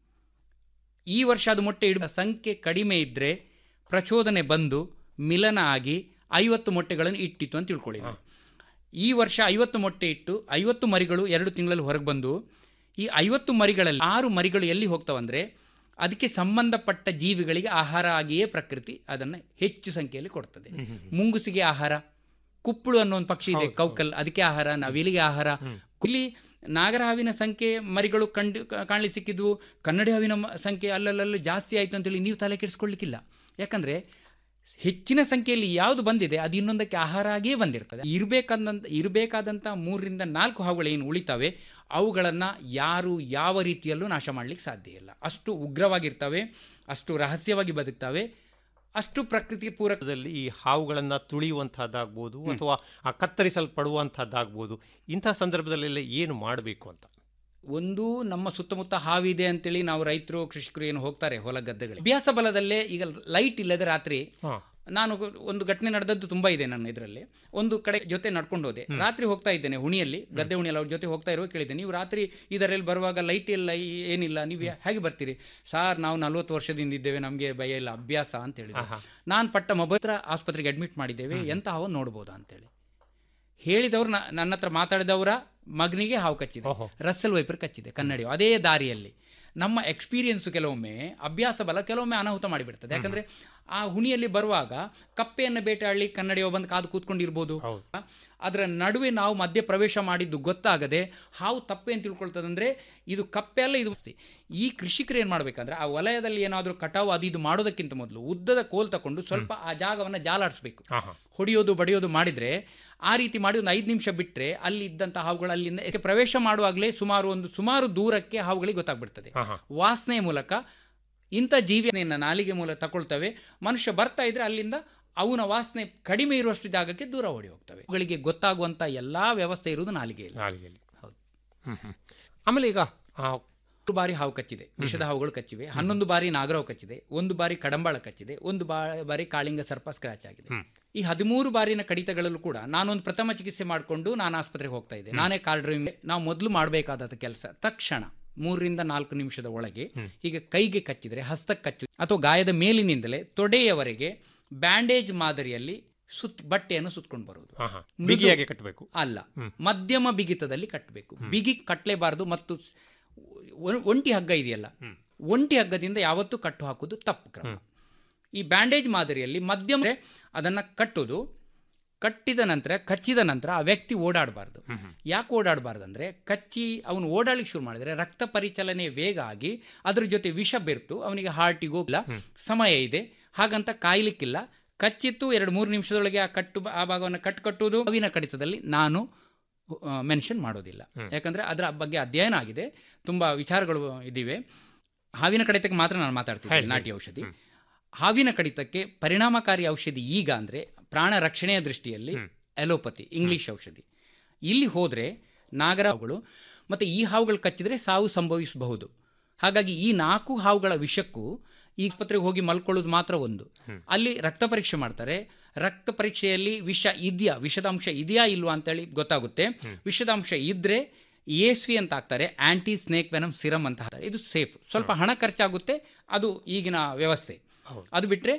ಈ ವರ್ಷ ಅದು ಮೊಟ್ಟೆ ಇಡುವ ಸಂಖ್ಯೆ ಕಡಿಮೆ ಇದ್ದರೆ ಪ್ರಚೋದನೆ ಬಂದು ಮಿಲನ ಆಗಿ ಐವತ್ತು ಮೊಟ್ಟೆಗಳನ್ನು ಇಟ್ಟಿತ್ತು ಅಂತ ತಿಳ್ಕೊಳ್ಳಿ ನಾವು. ಈ ವರ್ಷ ಐವತ್ತು ಮೊಟ್ಟೆ ಇಟ್ಟು ಐವತ್ತು ಮರಿಗಳು ಎರಡು ತಿಂಗಳಲ್ಲಿ ಹೊರಗೆ ಬಂದು ಈ ಐವತ್ತು ಮರಿಗಳಲ್ಲಿ ಆರು ಮರಿಗಳು ಎಲ್ಲಿ ಹೋಗ್ತಾವಂದ್ರೆ ಅದಕ್ಕೆ ಸಂಬಂಧಪಟ್ಟ ಜೀವಿಗಳಿಗೆ ಆಹಾರ ಆಗಿಯೇ ಪ್ರಕೃತಿ ಅದನ್ನು ಹೆಚ್ಚು ಸಂಖ್ಯೆಯಲ್ಲಿ ಕೊಡ್ತದೆ ಮುಂಗುಸಿಗೆ ಆಹಾರ ಕುಪ್ಪಳು ಅನ್ನೋ ಒಂದು ಪಕ್ಷಿ ಇದೆ ಕೌಕಲ್ ಅದಕ್ಕೆ ಆಹಾರ ನವಿಲಿಗೆ ಆಹಾರ ಇಲ್ಲಿ ನಾಗರ ಹಾವಿನ ಸಂಖ್ಯೆ ಮರಿಗಳು ಕಂಡು ಕಾಣಲಿ ಸಿಕ್ಕಿದ್ವು ಕನ್ನಡಿ ಹಾವಿನ ಮ- ಸಂಖ್ಯೆ ಅಲ್ಲಲ್ಲಲ್ಲಿ ಜಾಸ್ತಿ ಆಯಿತು ಅಂತೇಳಿ ನೀವು ತಲೆ ಕೆಡಿಸ್ಕೊಳ್ಳಿಕ್ಕಿಲ್ಲ ಯಾಕಂದರೆ ಹೆಚ್ಚಿನ ಸಂಖ್ಯೆಯಲ್ಲಿ ಯಾವುದು ಬಂದಿದೆ ಅದು ಇನ್ನೊಂದಕ್ಕೆ ಆಹಾರ ಆಗಿಯೇ ಬಂದಿರ್ತದೆ ಇರಬೇಕಾದಂಥ ಇರಬೇಕಾದಂಥ ಮೂರರಿಂದ ನಾಲ್ಕು ಹಾವುಗಳು ಏನು ಉಳಿತವೆ ಅವುಗಳನ್ನು ಯಾರು ಯಾವ ರೀತಿಯಲ್ಲೂ ನಾಶ ಮಾಡಲಿಕ್ಕೆ ಸಾಧ್ಯ ಇಲ್ಲ ಅಷ್ಟು ಉಗ್ರವಾಗಿರ್ತವೆ ಅಷ್ಟು ರಹಸ್ಯವಾಗಿ ಬದುಕ್ತವೆ ಅಷ್ಟು ಪ್ರಕೃತಿ ಪೂರಕ ದಲ್ಲಿ ಈ ಹಾವುಗಳನ್ನು ತುಳಿಯುವಂತಹದ್ದಾಗ್ಬೋದು ಅಥವಾ ಆ ಕತ್ತರಿಸಲ್ಪಡುವಂತಹದ್ದಾಗ್ಬೋದು ಇಂಥ ಸಂದರ್ಭದಲ್ಲೆಲ್ಲ ಏನು ಮಾಡಬೇಕು ಅಂತ ಒಂದು ನಮ್ಮ ಸುತ್ತಮುತ್ತ ಹಾವಿದೆ ಅಂತೇಳಿ ನಾವು ರೈತರು ಕೃಷಿಕರು ಏನು ಹೋಗ್ತಾರೆ ಹೊಲ ಗದ್ದೆಗಳಿಗೆ ಅಭ್ಯಾಸ ಬಲದಲ್ಲೇ ಈಗ ಲೈಟ್ ಇಲ್ಲದೆ ರಾತ್ರಿ ನಾನು ಒಂದು ಘಟನೆ ನಡೆದದ್ದು ತುಂಬಾ ಇದೆ ನನ್ನ ಇದರಲ್ಲಿ ಒಂದು ಕಡೆ ಜೊತೆ ನಡ್ಕೊಂಡು ಹೋದೆ ರಾತ್ರಿ ಹೋಗ್ತಾ ಇದ್ದೇನೆ ಹುಣಿಯಲ್ಲಿ ಗದ್ದೆ ಹುಣಿಯಲ್ಲಿ ಅವ್ರ ಜೊತೆ ಹೋಗ್ತಾ ಇರೋ ಕೇಳಿದ್ದೆ ನೀವು ರಾತ್ರಿ ಇದರಲ್ಲಿ ಬರುವಾಗ ಲೈಟ್ ಇಲ್ಲ ಈ- ಏನಿಲ್ಲ ನೀವು ಹೇಗೆ ಬರ್ತೀರಿ ಸಾರ್ ನಾವು ನಲ್ವತ್ತು ವರ್ಷದಿಂದ ಇದ್ದೇವೆ ನಮಗೆ ಭಯ ಇಲ್ಲ ಅಭ್ಯಾಸ ಅಂತ ಹೇಳಿದ್ರು ನಾನು ಪಟ್ಟ ಮೊಬೈಲ್ ಆಸ್ಪತ್ರೆಗೆ ಅಡ್ಮಿಟ್ ಮಾಡಿದ್ದೇವೆ ಎಂತ ಹಾವು ನೋಡ್ಬೋದಾ ಅಂತೇಳಿ ಹೇಳಿದವ್ರು ನ- ನನ್ನ ಹತ್ರ ಮಾತಾಡಿದವರ ಮಗನಿಗೆ ಹಾವು ಕಚ್ಚಿದೆ ರಸ್ಸಲ್ ವೈಪರ್ ಕಚ್ಚಿದೆ ಕನ್ನಡಿ ಅದೇ ದಾರಿಯಲ್ಲಿ ನಮ್ಮ ಎಕ್ಸ್ಪೀರಿಯನ್ಸ್ ಕೆಲವೊಮ್ಮೆ ಅಭ್ಯಾಸ ಬಲ ಕೆಲವೊಮ್ಮೆ ಅನಾಹುತ ಮಾಡಿಬಿಡ್ತದೆ ಯಾಕಂದ್ರೆ ಆ ಹುಣಿಯಲ್ಲಿ ಬರುವಾಗ ಕಪ್ಪೆಯನ್ನು ಬೇಟೆಯಾಡಲಿ ಕನ್ನಡಿಯೋ ಬಂದು ಕಾದು ಕೂತ್ಕೊಂಡಿರ್ಬೋದು ಅದರ ನಡುವೆ ನಾವು ಮಧ್ಯೆ ಪ್ರವೇಶ ಮಾಡಿದ್ದು ಗೊತ್ತಾಗದೆ ಹಾವು ತಪ್ಪೆ ಅಂತ ತಿಳ್ಕೊಳ್ತದಂದ್ರೆ ಇದು ಕಪ್ಪೆ ಅಲ್ಲ ಇದು ವಸ್ತಿ ಈ ಕೃಷಿಕರು ಏನು ಮಾಡಬೇಕಂದ್ರೆ ಆ ವಲಯದಲ್ಲಿ ಏನಾದರೂ ಕಟಾವು ಅದು ಇದು ಮಾಡೋದಕ್ಕಿಂತ ಮೊದಲು ಉದ್ದದ ಕೋಲ್ ತಕೊಂಡು ಸ್ವಲ್ಪ ಆ ಜಾಗವನ್ನು ಜಾಲಾಡಿಸ್ಬೇಕು ಹೊಡೆಯೋದು ಬಡಿಯೋದು ಮಾಡಿದ್ರೆ ಆ ರೀತಿ ಮಾಡಿ ಒಂದು ಐದು ನಿಮಿಷ ಬಿಟ್ಟರೆ ಅಲ್ಲಿ ಇದ್ದಂಥ ಹಾವುಗಳು ಅಲ್ಲಿಂದ ಯಾಕೆ ಪ್ರವೇಶ ಮಾಡುವಾಗಲೇ ಸುಮಾರು ಒಂದು ಸುಮಾರು ದೂರಕ್ಕೆ ಹಾವುಗಳಿಗೆ ಗೊತ್ತಾಗ್ಬಿಡ್ತದೆ ವಾಸನೆ ಮೂಲಕ ಇಂಥ ಜೀವಿಯನ್ನು ನಾಲಿಗೆ ಮೂಲಕ ತಗೊಳ್ತವೆ ಮನುಷ್ಯ ಬರ್ತಾ ಇದ್ರೆ ಅಲ್ಲಿಂದ ಅವನ ವಾಸನೆ ಕಡಿಮೆ ಇರುವಷ್ಟು ಜಾಗಕ್ಕೆ ದೂರ ಓಡಿ ಹೋಗ್ತವೆ ಅವುಗಳಿಗೆ ಗೊತ್ತಾಗುವಂಥ ಎಲ್ಲಾ ವ್ಯವಸ್ಥೆ ಇರುವುದು ನಾಲಿಗೆಯಲ್ಲಿ ನಾಲಿಗೆಯಲ್ಲಿ ಹೌದು ಆಮೇಲೆ ಈಗ ಹತ್ತು ಬಾರಿ ಹಾವು ಕಚ್ಚಿದೆ ವಿಷದ ಹಾವುಗಳು ಕಚ್ಚಿವೆ ಹನ್ನೊಂದು ಬಾರಿ ನಾಗರಾವು ಕಚ್ಚಿದೆ ಒಂದು ಬಾರಿ ಕಡಂಬಾಳ ಕಚ್ಚಿದೆ ಒಂದು ಬಾ- ಬಾರಿ ಕಾಳಿಂಗ ಸರ್ಪ ಸ್ಕ್ರಾಚ್ ಆಗಿದೆ ಈ ಹದಿಮೂರು ಬಾರಿನ ಕಡಿತಗಳಲ್ಲೂ ಕೂಡ ನಾನೊಂದು ಪ್ರಥಮ ಚಿಕಿತ್ಸೆ ಮಾಡಿಕೊಂಡು ನಾನು ಆಸ್ಪತ್ರೆಗೆ ಹೋಗ್ತಾ ಇದ್ದೆ ನಾನೇ ಕಾರ್ ಡ್ರೈವಿಂಗ್ ನಾವು ಮೊದಲು ಮಾಡಬೇಕಾದ ಕೆಲಸ ತಕ್ಷಣ ಮೂರರಿಂದ ನಾಲ್ಕು ನಿಮಿಷದ ಒಳಗೆ ಈಗ ಕೈಗೆ ಕಚ್ಚಿದ್ರೆ ಹಸ್ತಕ್ಕೆ ಕಚ್ಚು ಅಥವಾ ಗಾಯದ ಮೇಲಿನಿಂದಲೇ ತೊಡೆಯವರೆಗೆ ಬ್ಯಾಂಡೇಜ್ ಮಾದರಿಯಲ್ಲಿ ಸುತ್ ಬಟ್ಟೆಯನ್ನು ಸುತ್ಕೊಂಡು ಬರುವುದು ಮೃದು- ಬಿಗಿಯಾಗಿ ಕಟ್ಟಬೇಕು ಅಲ್ಲ ಮಧ್ಯಮ ಬಿಗಿತದಲ್ಲಿ ಕಟ್ಟಬೇಕು ಬಿಗಿ ಕಟ್ಟಲೇಬಾರದು ಮತ್ತು ಸ್- ಒ- ಒಂಟಿ ಹಗ್ಗ ಇದೆಯಲ್ಲ ಒಂಟಿ ಹಗ್ಗದಿಂದ ಯಾವತ್ತೂ ಕಟ್ಟು ಹಾಕುವುದು ತಪ್ಪು ಕ್ರಮ ಈ ಬ್ಯಾಂಡೇಜ್ ಮಾದರಿಯಲ್ಲಿ ಮಧ್ಯಮ ಅದನ್ನು ಕಟ್ಟೋದು ಕಟ್ಟಿದ ನಂತರ ಕಚ್ಚಿದ ನಂತರ ಆ ವ್ಯಕ್ತಿ ಓಡಾಡಬಾರ್ದು ಯಾಕೆ ಓಡಾಡಬಾರ್ದು ಅಂದರೆ ಕಚ್ಚಿ ಅವನು ಓಡಾಡಲಿಕ್ಕೆ ಶುರು ಮಾಡಿದ್ರೆ ರಕ್ತ ಪರಿಚಲನೆ ವೇಗ ಆಗಿ ಅದ್ರ ಜೊತೆ ವಿಷ ಬೆರ್ತು ಅವನಿಗೆ ಹಾರ್ಟಿಗೂ ಇಲ್ಲ ಸಮಯ ಇದೆ ಹಾಗಂತ ಕಾಯ್ಲಿಕ್ಕಿಲ್ಲ ಕಚ್ಚಿತ್ತು ಎರಡು ಮೂರು ನಿಮಿಷದೊಳಗೆ ಆ ಕಟ್ಟು ಆ ಭಾಗವನ್ನು ಕಟ್ಟು ಕಟ್ಟುವುದು ಅವಿನ ಕಡಿತದಲ್ಲಿ ನಾನು ಮೆನ್ಷನ್ ಮಾಡೋದಿಲ್ಲ ಯಾಕಂದರೆ ಅದರ ಬಗ್ಗೆ ಅಧ್ಯಯನ ಆಗಿದೆ ತುಂಬ ವಿಚಾರಗಳು ಇದಿವೆ ಹಾವಿನ ಕಡಿತಕ್ಕೆ ಮಾತ್ರ ನಾನು ಮಾತಾಡ್ತೀನಿ ಹೇಳಿ. ನಾಟಿ ಔಷಧಿ ಹಾವಿನ ಕಡಿತಕ್ಕೆ ಪರಿಣಾಮಕಾರಿ ಔಷಧಿ ಈಗ ಅಂದರೆ ಪ್ರಾಣ ರಕ್ಷಣೆಯ ದೃಷ್ಟಿಯಲ್ಲಿ ಎಲೋಪತಿ ಇಂಗ್ಲಿಷ್ ಔಷಧಿ ಇಲ್ಲಿ ಹೋದರೆ ನಾಗರಾವುಗಳು ಮತ್ತು ಈ ಹಾವುಗಳು ಕಚ್ಚಿದರೆ ಸಾವು ಸಂಭವಿಸಬಹುದು ಹಾಗಾಗಿ ಈ ನಾಲ್ಕು ಹಾವುಗಳ ವಿಷಕ್ಕೂ ಈ ಆಸ್ಪತ್ರೆಗೆ ಹೋಗಿ ಮಲ್ಕೊಳ್ಳೋದು ಮಾತ್ರ ಒಂದು ಅಲ್ಲಿ ರಕ್ತ ಪರೀಕ್ಷೆ ಮಾಡ್ತಾರೆ ರಕ್ತ ಪರೀಕ್ಷೆಯಲ್ಲಿ ವಿಷ ಇದೆಯಾ ವಿಷದ ಅಂಶ ಇದೆಯಾ ಇಲ್ವಾ ಅಂತೇಳಿ ಗೊತ್ತಾಗುತ್ತೆ ವಿಷದ ಅಂಶ ಇದ್ರೆ ಎಸ್ವಿ ಅಂತ ಹಾಕ್ತಾರೆ ಆಂಟಿ ಸ್ನೇಕ್ ವೆನಮ್ ಸಿರಮ್ ಅಂತ ಹಾಕ್ತಾರೆ ಇದು ಸೇಫ್ ಸ್ವಲ್ಪ ಹಣ ಖರ್ಚಾಗುತ್ತೆ ಅದು ಈಗಿನ ವ್ಯವಸ್ಥೆ ಅದು ಬಿಟ್ಟರೆ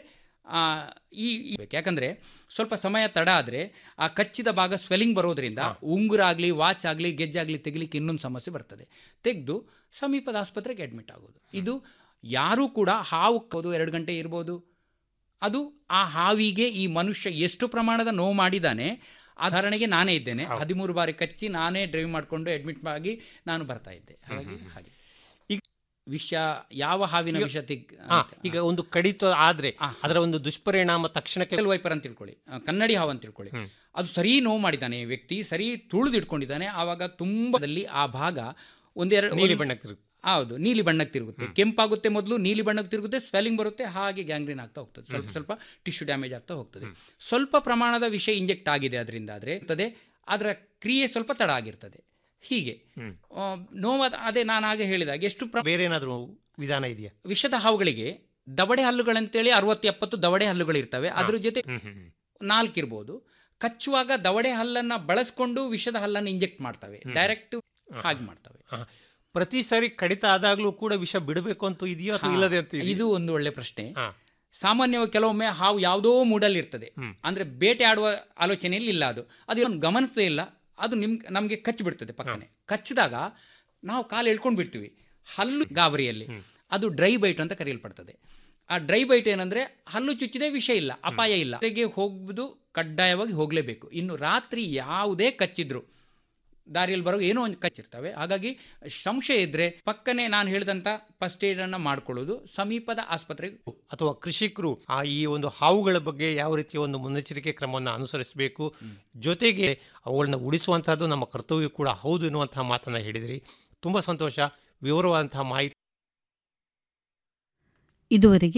ಈ ಈ- ಯಾಕಂದ್ರೆ ಸ್ವಲ್ಪ ಸಮಯ ತಡ ಆದರೆ ಆ ಕಚ್ಚಿದ ಭಾಗ ಸ್ವೆಲ್ಲಿಂಗ್ ಬರೋದ್ರಿಂದ ಉಂಗುರ ಆಗಲಿ ವಾಚ್ ಆಗಲಿ ಗೆಜ್ಜಾಗಲಿ ತೆಗಿಲಿಕ್ಕೆ ಇನ್ನೊಂದು ಸಮಸ್ಯೆ ಬರ್ತದೆ ತೆಗೆದು ಸಮೀಪದ ಆಸ್ಪತ್ರೆಗೆ ಅಡ್ಮಿಟ್ ಆಗೋದು ಇದು ಯಾರೂ ಕೂಡ ಹಾವು ಕದ್ದು ಎರಡು ಗಂಟೆ ಇರ್ಬೋದು ಅದು ಆ ಹಾವಿಗೆ ಈ ಮನುಷ್ಯ ಎಷ್ಟು ಪ್ರಮಾಣದ ನೋವು ಮಾಡಿದ್ದಾನೆ ಆ ಧಾರಣೆಗೆ ನಾನೇ ಇದ್ದೇನೆ ಹದಿಮೂರು ಬಾರಿ ಕಚ್ಚಿ ನಾನೇ ಡ್ರೈವ್ ಮಾಡಿಕೊಂಡು ಅಡ್ಮಿಟ್ ಆಗಿ ನಾನು ಬರ್ತಾ ಇದ್ದೆ ಹಾಗಾಗಿ ಹಾಗೆ ಈಗ ವಿಷ ಯಾವ ಹಾವಿನ ವಿಷ ತೆಗ್ ಹಾ, ಈಗ ಒಂದು ಕಡಿತ ಆದ್ರೆ ಅದರ ಒಂದು ದುಷ್ಪರಿಣಾಮ ತಕ್ಷಣಕ್ಕೆ ಕೆಲ್ ವೈಪರ್ ಅಂತ ತಿಳ್ಕೊಳ್ಳಿ ಆ, ಕನ್ನಡಿ ಹಾವು ಅಂತ ತಿಳ್ಕೊಳ್ಳಿ ಅದು ಸರಿ ನೋವು ಮಾಡಿದ್ದಾನೆ ಈ ವ್ಯಕ್ತಿ ಸರಿ ತುಳಿದಿಟ್ಕೊಂಡಿದ್ದಾನೆ ಆವಾಗ ತುಂಬದಲ್ಲಿ ಆ ಭಾಗ ಒಂದೆರಡು ನೀಲಿ ಬಣ್ಣಕ್ಕೆ ತಿರುಗುತ್ತೆ. ಹೌದು ನೀಲಿ ಬಣ್ಣಕ್ಕೆ ತಿರುಗುತ್ತೆ ಕೆಂಪಾಗುತ್ತೆ ಮೊದಲು ನೀಲಿ ಬಣ್ಣಕ್ಕೆ ತಿರುಗುತ್ತೆ ಸ್ವೆಲ್ಲಿಂಗ್ ಬರುತ್ತೆ ಹಾಗೆ ಗ್ಯಾಂಗ್ರೀನ್ ಆಗ್ತಾ ಹೋಗ್ತದೆ ಸ್ವಲ್ಪ ಸ್ವಲ್ಪ ಟಿಶ್ಯೂ ಡ್ಯಾಮೇಜ್ ಆಗ್ತಾ ಹೋಗ್ತದೆ ಸ್ವಲ್ಪ ಪ್ರಮಾಣದ ವಿಷ ಇಂಜೆಕ್ಟ್ ಆಗಿದೆ ಅದರಿಂದ ಆದರೆ ಇರ್ತದೆ ಅದರ ಕ್ರಿಯೆ ಸ್ವಲ್ಪ ತಡ ಆಗಿರ್ತದೆ ಹೀಗೆ ಆ, ನೋವಾದ ಅದೇ ನಾನು ಹಾಗೆ ಹೇಳಿದಾಗ ಎಷ್ಟು ಪ್ರ ಬೇರೆ ಏನಾದರೂ ವಿಧಾನ ಇದೆಯಾ ವಿಷದ ಹಾವುಗಳಿಗೆ ದವಡೆ ಹಲ್ಲುಗಳಂತೇಳಿ ಅರವತ್ತು ಎಪ್ಪತ್ತು ದವಡೆ ಹಲ್ಲುಗಳಿರ್ತವೆ ಅದ್ರ ಜೊತೆ ನಾಲ್ಕಿರ್ಬೋದು ಕಚ್ಚುವಾಗ ದವಡೆ ಹಲ್ಲನ್ನ ಬಳಸ್ಕೊಂಡು ವಿಷದ ಹಲ್ಲನ್ನು ಇಂಜೆಕ್ಟ್ ಮಾಡ್ತವೆ ಡೈರೆಕ್ಟ್ ಹಾಗೆ ಮಾಡ್ತವೆ ಪ್ರತಿ ಸಾರಿ ಕಡಿತ ಆದಾಗ್ಲೂ ಕೂಡ ವಿಷ ಬಿಡಬೇಕು ಅಂತ ಇದೆಯೋ ಅಥವಾ ಹಾ, ಇಲ್ಲದೆ ಅಂತ ಇದೆಯೋ? ಇದು ಒಂದು ಒಳ್ಳೆ ಪ್ರಶ್ನೆ ಸಾಮಾನ್ಯವಾಗಿ ಕೆಲವೊಮ್ಮೆ ಹಾವು ಯಾವುದೋ ಮೂಡಲ್ಲಿ ಇರ್ತದೆ ಅಂದ್ರೆ ಬೇಟೆ ಆಡುವ ಆಲೋಚನೆಯಲ್ಲಿ ಇಲ್ಲ ಅದು ಅದು ಏನು ಗಮನಿಸದೇ ಇಲ್ಲ ಅದು ನಿಮ್ ನಮಗೆ ಕಚ್ಚಿಬಿಡ್ತದೆ ಪಕ್ಕನೆ ಕಚ್ಚಿದಾಗ ನಾವು ಕಾಲು ಎಳ್ಕೊಂಡು ಬಿಡ್ತೀವಿ ಹಲ್ಲು ಗಾಬರಿಯಲ್ಲಿ ಅದು ಡ್ರೈ ಬೈಟ್ ಅಂತ ಕರೆಯಲ್ಪಡ್ತದೆ ಆ ಡ್ರೈ ಬೈಟ್ ಏನಂದ್ರೆ ಹಲ್ಲು ಚುಚ್ಚಿದೆ ವಿಷ ಇಲ್ಲ ಅಪಾಯ ಇಲ್ಲ ಹೊರಗೆ ಹೋಗುವುದು ಕಡ್ಡಾಯವಾಗಿ ಹೋಗಲೇಬೇಕು ಇನ್ನು ರಾತ್ರಿ ಯಾವುದೇ ಕಚ್ಚಿದ್ರು ದಾರಿಯಲ್ಲಿ ಬರೋ ಏನೋ ಒಂದು ಕಚ್ಚಿರ್ತವೆ ಹಾಗಾಗಿ ಸಂಶಯ ಇದ್ರೆ ಪಕ್ಕನೆ ನಾನು ಹೇಳಿದಂಥ ಫಸ್ಟ್ ಏಡ್ ಅನ್ನ ಮಾಡ್ಕೊಳ್ಳೋದು ಸಮೀಪದ ಆಸ್ಪತ್ರೆಗೆ ಅಥವಾ ಕೃಷಿಕರು ಆ ಈ ಒಂದು ಹಾವುಗಳ ಬಗ್ಗೆ ಯಾವ ರೀತಿಯ ಒಂದು ಮುನ್ನೆಚ್ಚರಿಕೆ ಕ್ರಮವನ್ನು ಅನುಸರಿಸಬೇಕು ಜೊತೆಗೆ ಅವುಗಳನ್ನ ಉಳಿಸುವಂತಹದ್ದು ನಮ್ಮ ಕರ್ತವ್ಯ ಕೂಡ ಹೌದು ಎನ್ನುವಂತಹ ಮಾತನ್ನ ಹೇಳಿದಿರಿ ತುಂಬಾ ಸಂತೋಷ ವಿವರವಾದಂತಹ ಮಾಹಿತಿ ಇದುವರೆಗೆ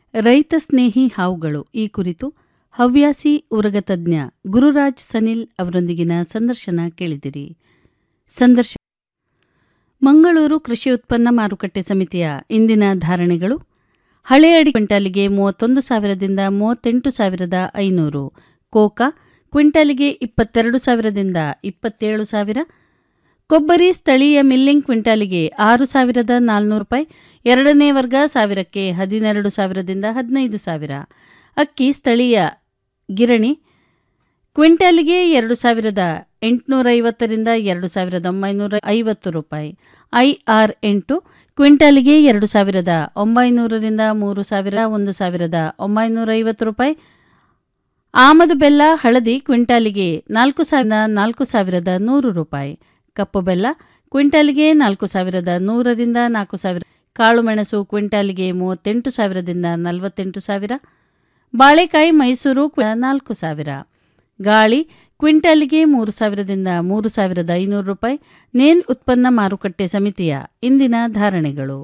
ರೈತ ಸ್ನೇಹಿ ಹಾವುಗಳು ಈ ಕುರಿತು ಹವ್ಯಾಸಿ ಉರಗ ತಜ್ಞ ಗುರುರಾಜ್ ಸನಿಲ್ ಅವರೊಂದಿಗಿನ ಸಂದರ್ಶನ ಕೇಳಿದಿರಿ ಸಂದರ್ಶ ಮಂಗಳೂರು ಕೃಷಿ ಉತ್ಪನ್ನ ಮಾರುಕಟ್ಟೆ ಸಮಿತಿಯ ಇಂದಿನ ಧಾರಣೆಗಳು ಹಳೆ ಅಡಿ ಕ್ವಿಂಟಾಲಿಗೆ ಮೂವತ್ತೊಂದು ಸಾವಿರದಿಂದ ಮೂವತ್ತೆಂಟು ಸಾವಿರದ ಐನೂರು ಕೋಕಾ ಕ್ವಿಂಟಾಲಿಗೆ ಇಪ್ಪತ್ತೆರಡು ಸಾವಿರದಿಂದ ಇಪ್ಪತ್ತೇಳು ಸಾವಿರ ಕೊಬ್ಬರಿ ಸ್ಥಳೀಯ ಮಿಲ್ಲಿಂಗ್ ಕ್ವಿಂಟಾಲಿಗೆ ಆರು ಸಾವಿರದ ನಾಲ್ನೂರು ರೂಪಾಯಿ ಎರಡನೇ ವರ್ಗ ಸಾವಿರಕ್ಕೆ ಹದಿನೆರಡು ಸಾವಿರದಿಂದ ಹದಿನೈದು ಸಾವಿರ ಅಕ್ಕಿ ಸ್ಥಳೀಯ ಗಿರಣಿ ಕ್ವಿಂಟಾಲಿಗೆ ಎರಡು ಸಾವಿರದ ಎಂಟುನೂರ ಐವತ್ತರಿಂದ ಎರಡು ಸಾವಿರದ ಒಂಬೈನೂರ ಐವತ್ತು ರೂಪಾಯಿ ಐಆರ್ ಎಂಟು ಕ್ವಿಂಟಾಲಿಗೆ ಎರಡು ಸಾವಿರದ ಒಂಬೈನೂರರಿಂದ ಮೂರು ಸಾವಿರ ಒಂದು ಸಾವಿರದ ಒಂಬೈನೂರ ಐವತ್ತು ರೂಪಾಯಿ ಆಮದು ಬೆಲ್ಲ ಹಳದಿ ಕ್ವಿಂಟಾಲಿಗೆ ನಾಲ್ಕು ಸಾವಿರದ ನಾಲ್ಕು ಸಾವಿರದ ನೂರು ರೂಪಾಯಿ ಕಪ್ಪು ಬೆಲ್ಲ ಕ್ವಿಂಟಾಲಿಗೆ ನಾಲ್ಕು ಸಾವಿರದ ನೂರರಿಂದ ನಾಲ್ಕು ಸಾವಿರ ಕಾಳುಮೆಣಸು ಕ್ವಿಂಟಾಲಿಗೆ ಮೂವತ್ತೆಂಟು ಸಾವಿರದಿಂದ ನಲವತ್ತೆಂಟು ಸಾವಿರ ಬಾಳೆಕಾಯಿ ಮೈಸೂರು ಕ್ವಿ- ನಾಲ್ಕು ಸಾವಿರ ಗಾಳಿ ಕ್ವಿಂಟಾಲಿಗೆ ಮೂರು ಸಾವಿರದಿಂದ ಮೂರು ಸಾವಿರದ ಐನೂರು ರೂಪಾಯಿ ನೇಲ್ ಉತ್ಪನ್ನ ಮಾರುಕಟ್ಟೆ ಸಮಿತಿಯ ಇಂದಿನ ಧಾರಣೆಗಳು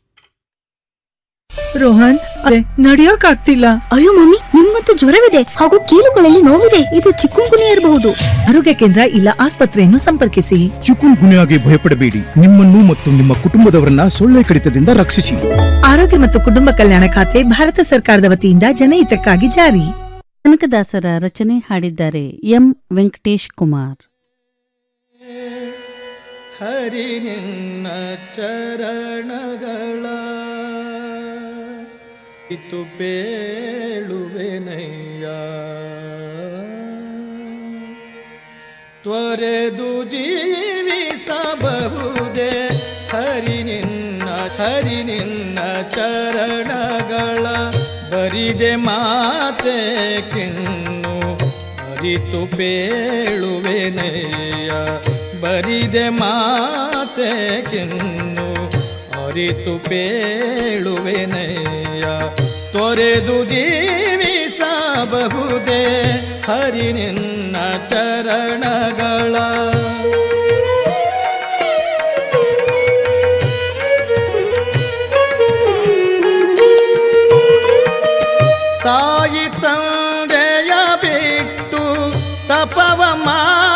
ರೋಹನ್ ನಡಿಯೋಕ್ ಆಗ್ತಿಲ್ಲ ಅಯ್ಯೋ ಮಮ್ಮಿ ನಿಮ್ಗಂತೂ ಜ್ವರವಿದೆ ಹಾಗೂ ಕೀಲುಗಳಲ್ಲಿ ನೋವಿದೆ ಇದು ಚಿಕ್ಕುಂಗುನಿಯ ಇರಬಹುದು ಆರೋಗ್ಯ ಕೇಂದ್ರ ಇಲ್ಲ ಆಸ್ಪತ್ರೆಯನ್ನು ಸಂಪರ್ಕಿಸಿ ಚಿಕುನ್ ಗುನ್ಯಾಗೆ ಭಯಪಡಬೇಡಿ ನಿಮ್ಮನ್ನು ಮತ್ತು ನಿಮ್ಮ ಕುಟುಂಬದವರನ್ನ ಸೊಳ್ಳೆ ಕಡಿತದಿಂದ ರಕ್ಷಿಸಿ ಆರೋಗ್ಯ ಮತ್ತು ಕುಟುಂಬ ಕಲ್ಯಾಣ ಖಾತೆ ಭಾರತ ಸರ್ಕಾರದ ವತಿಯಿಂದ ಜನಹಿತಕ್ಕಾಗಿ ಜಾರಿ ಕನಕದಾಸರ ರಚನೆ ಹಾಡಿದ್ದಾರೆ ಎಂ ವೆಂಕಟೇಶ್ ಕುಮಾರ್ ಹರಿ ನಿನ್ನ ಚರಣಗಳ ಇತು ಬೇಳುವೆನಯ್ಯ ತ್ವರೆದು ಜೀವಿಸಬಹುದೇ ಹರಿ ನಿನ್ನ ಹರಿ ನಿನ್ನ ಚರಣಗಳ ಬರಿದೆ ಮಾತೆ ಕಿನ್ನು ಅರಿತು ಪೇಳುವೆನೆಯ ಬರಿದೆ ಮಾತೆ ಕಿನ್ನು ಅರಿತು ಪೇಳುವೆನೆಯ ತೊರೆದು ಜೀವಿಸಬಹುದೇ ಹರಿ ನಿನ್ನ ಚರಣಗಳ ತಾಯಿ ತಂದೆಯ ಬಿಟ್ಟು ತಪವ ಮಾ